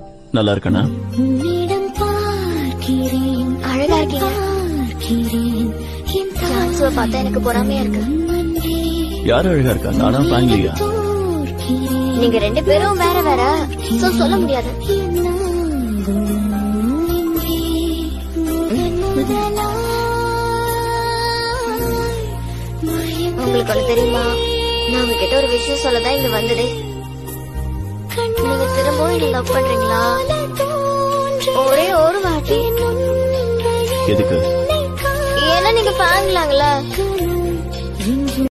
நல்லா இருக்கனா அழகா இருக்கீங்க ஜான்சுவ பார்த்தா எனக்கு பொறாமையா இருக்கு யார் அழகா இருக்கா நானா ஃபேமிலியா நீங்க ரெண்டு பேரும் வேற வேற சோ சொல்ல முடியாது உங்களுக்கு ஒண்ணு தெரியுமா நான் உங்ககிட்ட ஒரு விஷயம் சொல்லதான் இங்க வந்ததே நீங்க திரும்பவும் என்ன லவ் பண்றீங்களா ஒரே ஒரு வாட்டி எதுக்கு ஏன்னா நீங்க ஃபேமிலாங்களா